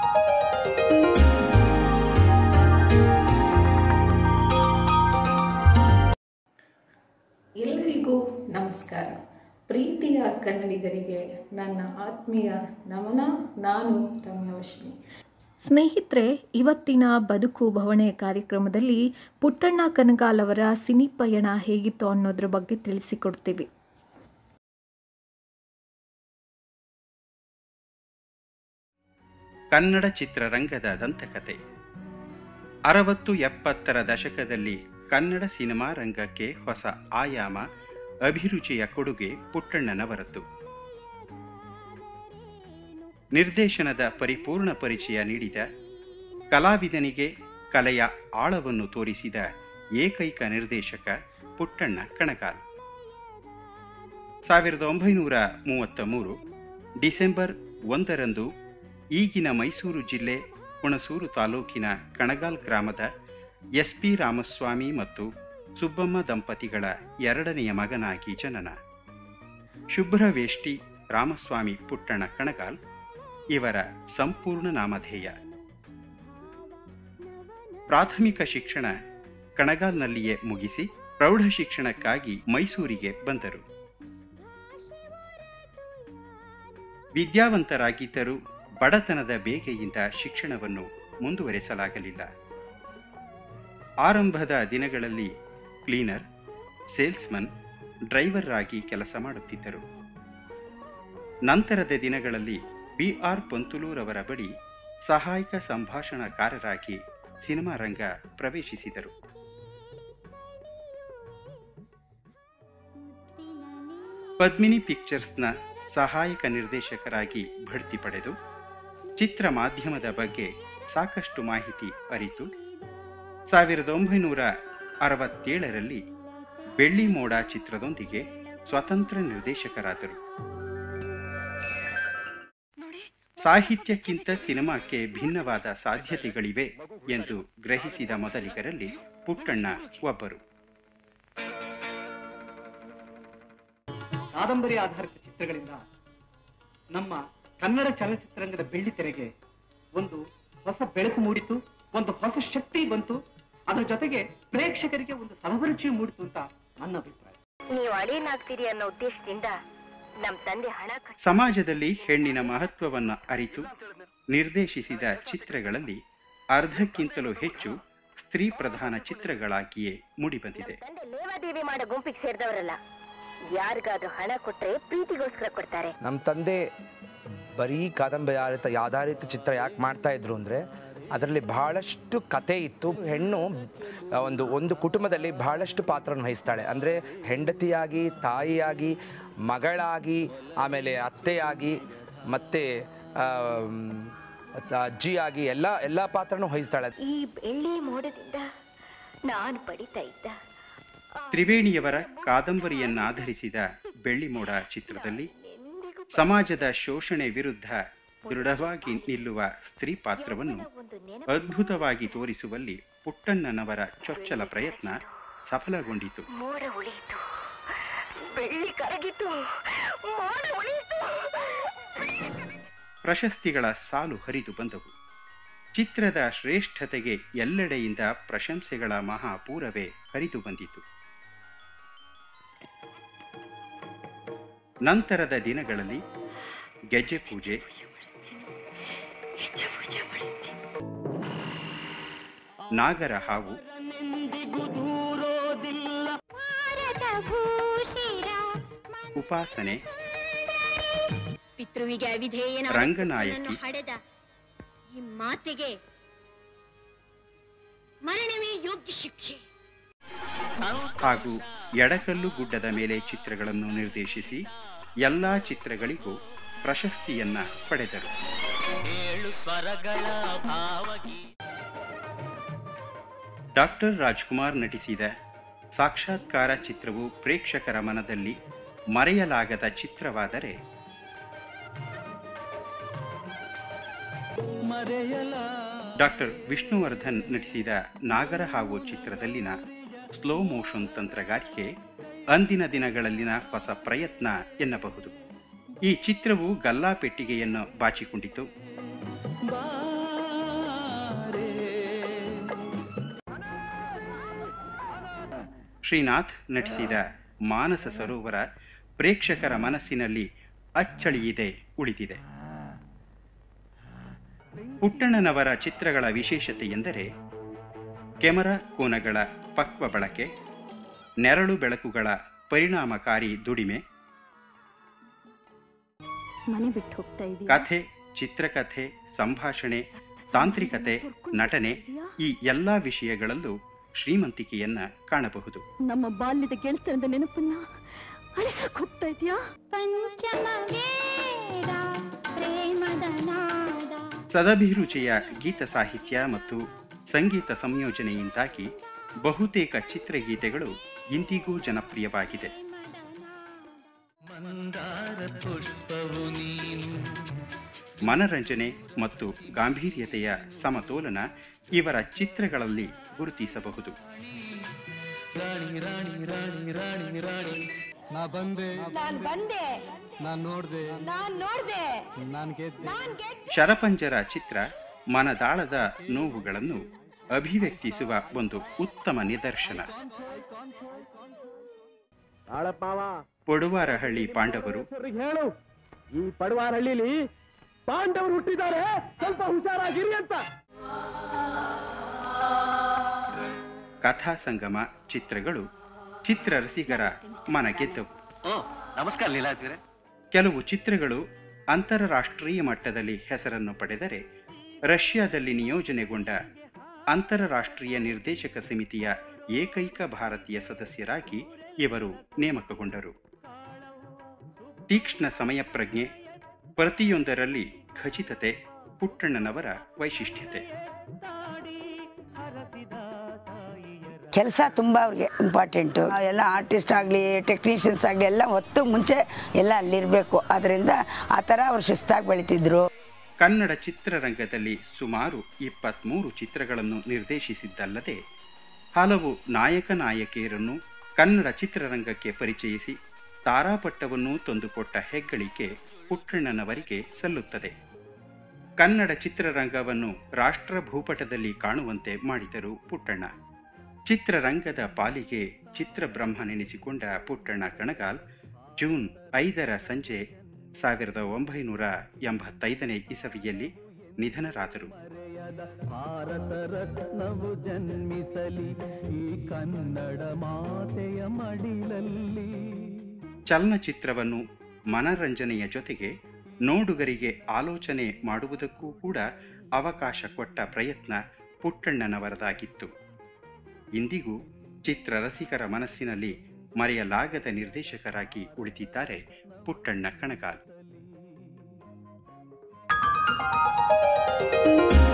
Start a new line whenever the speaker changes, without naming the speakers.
ಎಲ್ಲರಿಗೂ ನಮಸ್ಕಾರ ಪ್ರೀತಿಯ ಕನ್ನಡಿಗರಿಗೆ ನನ್ನ ಆತ್ಮೀಯ ನಮನ ನಾನು ರಮ್ಯಾವಶಿನಿ ಸ್ನೇಹಿತರೆ ಇವತ್ತಿನ ಬದುಕು ಭವಣೆ ಕಾರ್ಯಕ್ರಮದಲ್ಲಿ ಪುಟ್ಟಣ್ಣ ಕನಗಾಲ್ ಅವರ ಸಿನಿ ಪಯಣ ಹೇಗಿತ್ತು ಅನ್ನೋದ್ರ ಬಗ್ಗೆ ತಿಳಿಸಿಕೊಡ್ತೀವಿ
ಕನ್ನಡ ಚಿತ್ರರಂಗದ ದಂತಕತೆ ಅರವತ್ತು ಎಪ್ಪತ್ತರ ದಶಕದಲ್ಲಿ ಕನ್ನಡ ಸಿನಿಮಾ ರಂಗಕ್ಕೆ ಹೊಸ ಆಯಾಮ ಅಭಿರುಚಿಯ ಕೊಡುಗೆ ಪುಟ್ಟಣ್ಣನವರದ್ದು ನಿರ್ದೇಶನದ ಪರಿಪೂರ್ಣ ಪರಿಚಯ ನೀಡಿದ ಕಲಾವಿದನಿಗೆ ಕಲೆಯ ಆಳವನ್ನು ತೋರಿಸಿದ ಏಕೈಕ ನಿರ್ದೇಶಕ ಪುಟ್ಟಣ್ಣ ಕಣಗಾಲ್ ಸಾವಿರದ ಒಂಬೈನೂರ ಮೂವತ್ತ ಮೂರು ಡಿಸೆಂಬರ್ ಒಂದರಂದು ಈಗಿನ ಮೈಸೂರು ಜಿಲ್ಲೆ ಹುಣಸೂರು ತಾಲೂಕಿನ ಕಣಗಾಲ್ ಗ್ರಾಮದ ಎಸ್ ಪಿ ರಾಮಸ್ವಾಮಿ ಮತ್ತು ಸುಬ್ಬಮ್ಮ ದಂಪತಿಗಳ ಎರಡನೆಯ ಮಗನಾಗಿ ಜನನ ಶುಭ್ರವೇಷ್ಟಿ ರಾಮಸ್ವಾಮಿ ಪುಟ್ಟಣ ಕಣಗಾಲ್ ಇವರ ಸಂಪೂರ್ಣ ನಾಮಧೇಯ ಪ್ರಾಥಮಿಕ ಶಿಕ್ಷಣ ಕಣಗಾಲ್ನಲ್ಲಿಯೇ ಮುಗಿಸಿ ಪ್ರೌಢ ಶಿಕ್ಷಣಕ್ಕಾಗಿ ಮೈಸೂರಿಗೆ ಬಂದರು ವಿದ್ಯಾವಂತರಾಗಿದ್ದರೂ ಬಡತನದ ಬೇಗೆಯಿಂದ ಶಿಕ್ಷಣವನ್ನು ಮುಂದುವರೆಸಲಾಗಲಿಲ್ಲ ಆರಂಭದ ದಿನಗಳಲ್ಲಿ ಕ್ಲೀನರ್ ಸೇಲ್ಸ್ಮನ್ ಡ್ರೈವರ್ ಆಗಿ ಕೆಲಸ ಮಾಡುತ್ತಿದ್ದರು ನಂತರದ ದಿನಗಳಲ್ಲಿ ಬಿ ಆರ್ ಪಂತುಲೂರವರ ಬಳಿ ಸಹಾಯಕ ಸಂಭಾಷಣಾಕಾರರಾಗಿ ಸಿನಿಮಾ ರಂಗ ಪ್ರವೇಶಿಸಿದರು ಪದ್ಮಿನಿ ಪಿಕ್ಚರ್ಸ್ನ ಸಹಾಯಕ ನಿರ್ದೇಶಕರಾಗಿ ಬಡ್ತಿ ಪಡೆದು ಚಿತ್ರ ಮಾಧ್ಯಮದ ಬಗ್ಗೆ ಸಾಕಷ್ಟು ಮಾಹಿತಿ ಅರಿತು ಸಾವಿರದ ಒಂಬೈನೂರ ಅರವತ್ತೇಳರಲ್ಲಿ ಬೆಳ್ಳಿ ಮೋಡ ಚಿತ್ರದೊಂದಿಗೆ ಸ್ವತಂತ್ರ ನಿರ್ದೇಶಕರಾದರು ಸಾಹಿತ್ಯಕ್ಕಿಂತ ಸಿನಿಮಾಕ್ಕೆ ಭಿನ್ನವಾದ ಸಾಧ್ಯತೆಗಳಿವೆ ಎಂದು ಗ್ರಹಿಸಿದ ಮೊದಲಿಗರಲ್ಲಿ ಪುಟ್ಟಣ್ಣ ಒಬ್ಬರು
ಕಾದಂಬರಿ ಆಧಾರಿತ ಚಿತ್ರಗಳಿಂದ ನಮ್ಮ ಕನ್ನಡ ಚಲನಚಿತ್ರರಂಗದ ಬೆಳ್ಳಿತೆರೆಗೆ ಒಂದು ಹೊಸ ಬೆಳಕು ಮೂಡಿತು ಒಂದು ಹೊಸ ಶಕ್ತಿ ಬಂತು ಅದರ ಜೊತೆಗೆ ಪ್ರೇಕ್ಷಕರಿಗೆ ಒಂದು ಸಹಪರಿಚಯ ಮೂಡಿತು ಅಂತ ನನ್ನ ಅಭಿಪ್ರಾಯ
ನೀವು ಅಳಿಯನಾಗ್ತೀರಿ ಅನ್ನೋ ಉದ್ದೇಶದಿಂದ ನಮ್ ತಂದೆ ಹಣ ಕಟ್ಟಿ
ಸಮಾಜದಲ್ಲಿ ಹೆಣ್ಣಿನ ಮಹತ್ವವನ್ನು ಅರಿತು ನಿರ್ದೇಶಿಸಿದ ಚಿತ್ರಗಳಲ್ಲಿ ಅರ್ಧಕ್ಕಿಂತಲೂ ಹೆಚ್ಚು ಸ್ತ್ರೀ ಪ್ರಧಾನ ಚಿತ್ರಗಳಾಗಿಯೇ ಮೂಡಿಬಂದಿದೆ
ತಂದೆ ಲೇವಾದೇವಿ ಮಾಡೋ ಗುಂಪಿಗೆ ಸೇರಿದವರಲ್ಲ ಯಾರಿಗಾದ್ರೂ ಹಣ ಕೊಟ್ರೆ ಪ್ರೀತಿಗೋಸ್ಕರ ಕೊಡ್ತಾರೆ
ನಮ್ಮ ತಂದೆ ಬರೀ ಕಾದಂಬರಿ ಆಧಾರಿತ ಆಧಾರಿತ ಚಿತ್ರ ಯಾಕೆ ಮಾಡ್ತಾ ಇದ್ರು ಅಂದರೆ ಅದರಲ್ಲಿ ಬಹಳಷ್ಟು ಕತೆ ಇತ್ತು ಹೆಣ್ಣು ಆ, ಒಂದು ಒಂದು ಕುಟುಂಬದಲ್ಲಿ ಬಹಳಷ್ಟು ಪಾತ್ರವನ್ನು ವಹಿಸ್ತಾಳೆ ಅಂದರೆ ಹೆಂಡತಿಯಾಗಿ ತಾಯಿಯಾಗಿ ಮಗಳಾಗಿ ಆಮೇಲೆ ಅತ್ತೆಯಾಗಿ ಮತ್ತು ಅಜ್ಜಿಯಾಗಿ ಎಲ್ಲ ಎಲ್ಲ ಪಾತ್ರನೂ ವಹಿಸ್ತಾಳೆ
ಈ ಬೆಳ್ಳಿ ಮೋಡದಿಂದ ನಾನು ಪಡಿತಾ ಇದ್ದ
ತ್ರಿವೇಣಿಯವರ ಕಾದಂಬರಿಯನ್ನಾಧರಿಸಿದ ಬೆಳ್ಳಿಮೋಡ ಚಿತ್ರದಲ್ಲಿ
ಎಂದಿಗೂ
ಸಮಾಜದ ಶೋಷಣೆ ವಿರುದ್ಧ ದೃಢವಾಗಿ ನಿಲ್ಲುವ ಸ್ತ್ರೀ ಪಾತ್ರವನ್ನು
ಒಂದು ನೆನಪು
ಅದ್ಭುತವಾಗಿ ತೋರಿಸುವಲ್ಲಿ ಪುಟ್ಟಣ್ಣನವರ ಚೊಚ್ಚಲ ಪ್ರಯತ್ನ ಸಫಲಗೊಂಡಿತು
ಮೋಡ ಉಳಿಯಿತು ಬೆಳ್ಳಿ ಕರಗಿತು ಮೋಡ ಉಳಿಯಿತು
ಪ್ರಶಸ್ತಿಗಳ ಸಾಲು ಹರಿದು ಬಂದವು ಚಿತ್ರದ ಶ್ರೇಷ್ಠತೆಗೆ ಎಲ್ಲೆಡೆಯಿಂದ ಪ್ರಶಂಸೆಗಳ ಮಹಾಪೂರವೇ ಹರಿದು ಬಂದಿತು ನಂತರದ ದಿನಗಳಲ್ಲಿ ಗೆಜ್ಜೆ ಪೂಜೆ ನಾಗರ ಹಾವು ಉಪಾಸನೆ
ಪಿತೃವಿಗೆ ಅವಿಧೇಯನ
ರಂಗನಾಯಕಿ.
ಹಡೆದ ಈ ಮಾತಿಗೆ ಮರಣವೇ ಯೋಗ್ಯ ಶಿಕ್ಷೆ
ಹಾಗೂ ಎಡಕಲ್ಲು ಗುಡ್ಡದ ಮೇಲೆ ಚಿತ್ರಗಳನ್ನು ನಿರ್ದೇಶಿಸಿ ಎಲ್ಲಾ ಚಿತ್ರಗಳಿಗೂ ಪ್ರಶಸ್ತಿಯನ್ನ ಪಡೆದರು ಡಾಕ್ಟರ್ ರಾಜ್ಕುಮಾರ್ ನಟಿಸಿದ ಸಾಕ್ಷಾತ್ಕಾರ ಚಿತ್ರವು ಪ್ರೇಕ್ಷಕರ ಮನದಲ್ಲಿ ಮರೆಯಲಾಗದ ಚಿತ್ರವಾದರೆ ಡಾಕ್ಟರ್ ವಿಷ್ಣುವರ್ಧನ್ ನಟಿಸಿದ ನಾಗರಹಾವು ಚಿತ್ರದಲ್ಲಿನ ಸ್ಲೋ ಮೋಷನ್ ತಂತ್ರಗಾರಿಕೆ ಅಂದಿನ ದಿನಗಳಲ್ಲಿನ ಹೊಸ ಪ್ರಯತ್ನ ಎನ್ನಬಹುದು ಈ ಚಿತ್ರವು ಗಲ್ಲಾಪೆಟ್ಟಿಗೆಯನ್ನು ಬಾಚಿಕೊಂಡಿತು ಶ್ರೀನಾಥ್ ನಟಿಸಿದ ಮಾನಸ ಸರೋವರ ಪ್ರೇಕ್ಷಕರ ಮನಸ್ಸಿನಲ್ಲಿ ಅಚ್ಚಳಿಯಿದೆ ಉಳಿದಿದೆ ಪುಟ್ಟಣ್ಣನವರ ಚಿತ್ರಗಳ ವಿಶೇಷತೆ ಎಂದರೆ ಕೆಮರಾ ಕೋನಗಳ ಪಕ್ವ ಬಳಕೆ ನೆರಳು ಬೆಳಕುಗಳ ಪರಿಣಾಮಕಾರಿ ದುಡಿಮೆ
ಮನೆ ಬಿಟ್ಟು ಹೋಗ್ತಾ ಇದೀಯ
ಕಥೆ ಚಿತ್ರಕಥೆ ಸಂಭಾಷಣೆ ತಾಂತ್ರಿಕತೆ ನಟನೆ ಈ ಎಲ್ಲ ವಿಷಯಗಳಲ್ಲೂ ಶ್ರೀಮಂತಿಕೆಯನ್ನ ಕಾಣಬಹುದು
ನಮ್ಮ ಬಾಲ್ಯದ ಗೆಳತನದ ನೆನಪನ್ನ ಅಳಿಸಕ್ ಹೋಗ್ತಾ ಇದೀಯಾ ಪಂಚಮ ಪ್ರೇಮದ ನಾದ
ಸದಭಿರುಚಿಯ ಗೀತ ಸಾಹಿತ್ಯ ಮತ್ತು ಸಂಗೀತ ಸಂಯೋಜನೆಯಿಂದಾಗಿ ಬಹುತೇಕ ಚಿತ್ರಗೀತೆಗಳು ಇಂದಿಗೂ ಜನಪ್ರಿಯವಾಗಿದೆ ಮನರಂಜನೆ ಮತ್ತು ಗಾಂಭೀರ್ಯತೆಯ ಸಮತೋಲನ ಇವರ ಚಿತ್ರಗಳಲ್ಲಿ ಗುರುತಿಸಬಹುದು
ನಾ ಬಂದೆ
ನಾನ್ ಬಂದೆ
ನಾನ್ ನೋಡ್ದೆ
ನಾನ್ ನೋಡ್ದೆ
ನಾನ್ ಗೆದ್ದೆ
ಶರಪಂಜರ ಚಿತ್ರ ಮನದಾಳದ ನೋವುಗಳನ್ನು ಅಭಿವ್ಯಕ್ತಿಸುವ ಒಂದು ಉತ್ತಮ ನಿದರ್ಶನ ಪೊಡುವಾರಹಳ್ಳಿ ಪಾಂಡವರು
ಹೇಳು ಈ ಪಡವಾರಹಳ್ಳಿಲಿ ಪಾಂಡವರು ಹುಟ್ಟಿದ್ದಾರೆ ಸ್ವಲ್ಪ ಹುಷಾರಾಗಿರಿ ಅಂತ
ಕಥಾ ಸಂಗಮ ಚಿತ್ರಗಳು ಚಿತ್ರರಸಿಗರ ಮನ ಗೆದ್ದವು
ನಮಸ್ಕಾರ ಲೀಲಾಜಿರೆ
ಕೆಲವು ಚಿತ್ರಗಳು ಅಂತಾರಾಷ್ಟ್ರೀಯ ಮಟ್ಟದಲ್ಲಿ ಹೆಸರನ್ನು ಪಡೆದರೆ ರಷ್ಯಾದಲ್ಲಿ ನಿಯೋಜನೆಗೊಂಡ ಅಂತಾರಾಷ್ಟ್ರೀಯ ನಿರ್ದೇಶಕ ಸಮಿತಿಯ ಏಕೈಕ ಭಾರತೀಯ ಸದಸ್ಯರಾಗಿ ಇವರು ನೇಮಕಗೊಂಡರು ತೀಕ್ಷ್ಣ ಸಮಯ ಪ್ರಜ್ಞೆ ಪ್ರತಿಯೊಂದರಲ್ಲಿ ಖಚಿತತೆ ಪುಟ್ಟಣ್ಣನವರ ವೈಶಿಷ್ಟ್ಯತೆ
ಕೆಲಸ ತುಂಬ ಅವ್ರಿಗೆ ಇಂಪಾರ್ಟೆಂಟು ಎಲ್ಲ ಆರ್ಟಿಸ್ಟ್ ಆಗಲಿ ಟೆಕ್ನಿಷಿಯನ್ಸ್ ಆಗಲಿ ಎಲ್ಲ ಹೊತ್ತು ಮುಂಚೆ ಎಲ್ಲ ಅಲ್ಲಿರಬೇಕು ಅದರಿಂದ ಆ ಥರ ಅವ್ರು ಶಿಸ್ತಾಗಿ ಬೆಳಿತಿದ್ರು
ಕನ್ನಡ ಚಿತ್ರರಂಗದಲ್ಲಿ ಸುಮಾರು ಇಪ್ಪತ್ತ್ಮೂರು ಚಿತ್ರಗಳನ್ನು ನಿರ್ದೇಶಿಸಿದ್ದಲ್ಲದೆ ಹಲವು ನಾಯಕ ನಾಯಕಿಯರನ್ನು ಕನ್ನಡ ಚಿತ್ರರಂಗಕ್ಕೆ ಪರಿಚಯಿಸಿ ತಾರಾಪಟ್ಟವನ್ನು ತಂದುಕೊಟ್ಟ ಹೆಗ್ಗಳಿಕೆ ಪುಟ್ಟಣ್ಣನವರಿಗೆ ಸಲ್ಲುತ್ತದೆ ಕನ್ನಡ ಚಿತ್ರರಂಗವನ್ನು ರಾಷ್ಟ್ರ ಭೂಪಟದಲ್ಲಿ ಕಾಣುವಂತೆ ಮಾಡಿದರು ಪುಟ್ಟಣ್ಣ ಚಿತ್ರರಂಗದ ಪಾಲಿಗೆ ಚಿತ್ರಬ್ರಹ್ಮನೆನಿಸಿಕೊಂಡ ಪುಟ್ಟಣ್ಣ ಕಣಗಾಲ್ ಜೂನ್ ಐದರ ಸಂಜೆ ಸಾವಿರದ ಒಂಬೈನೂರ ಎಂಬತ್ತೈದನೇ ಇಸವಿಯಲ್ಲಿ ನಿಧನರಾದರು
ಭಾರತ ರತ್ನವು ಜನ್ಮಿಸಲಿ ಈ ಕನ್ನಡ ಮಾತೆಯ ಮಡಿಲಲ್ಲಿ
ಚಲನಚಿತ್ರವನ್ನು ಮನರಂಜನೆಯ ಜೊತೆಗೆ ನೋಡುಗರಿಗೆ ಆಲೋಚನೆ ಮಾಡುವುದಕ್ಕೂ ಕೂಡ ಅವಕಾಶ ಕೊಟ್ಟ ಪ್ರಯತ್ನ ಪುಟ್ಟಣ್ಣನವರದಾಗಿತ್ತು ಇಂದಿಗೂ ಚಿತ್ರರಸಿಕರ ಮನಸ್ಸಿನಲ್ಲಿ ಮರೆಯಲಾಗದ ನಿರ್ದೇಶಕರಾಗಿ ಉಳಿದಿದ್ದಾರೆ ಪುಟ್ಟಣ್ಣ ಕಣಗಾಲ್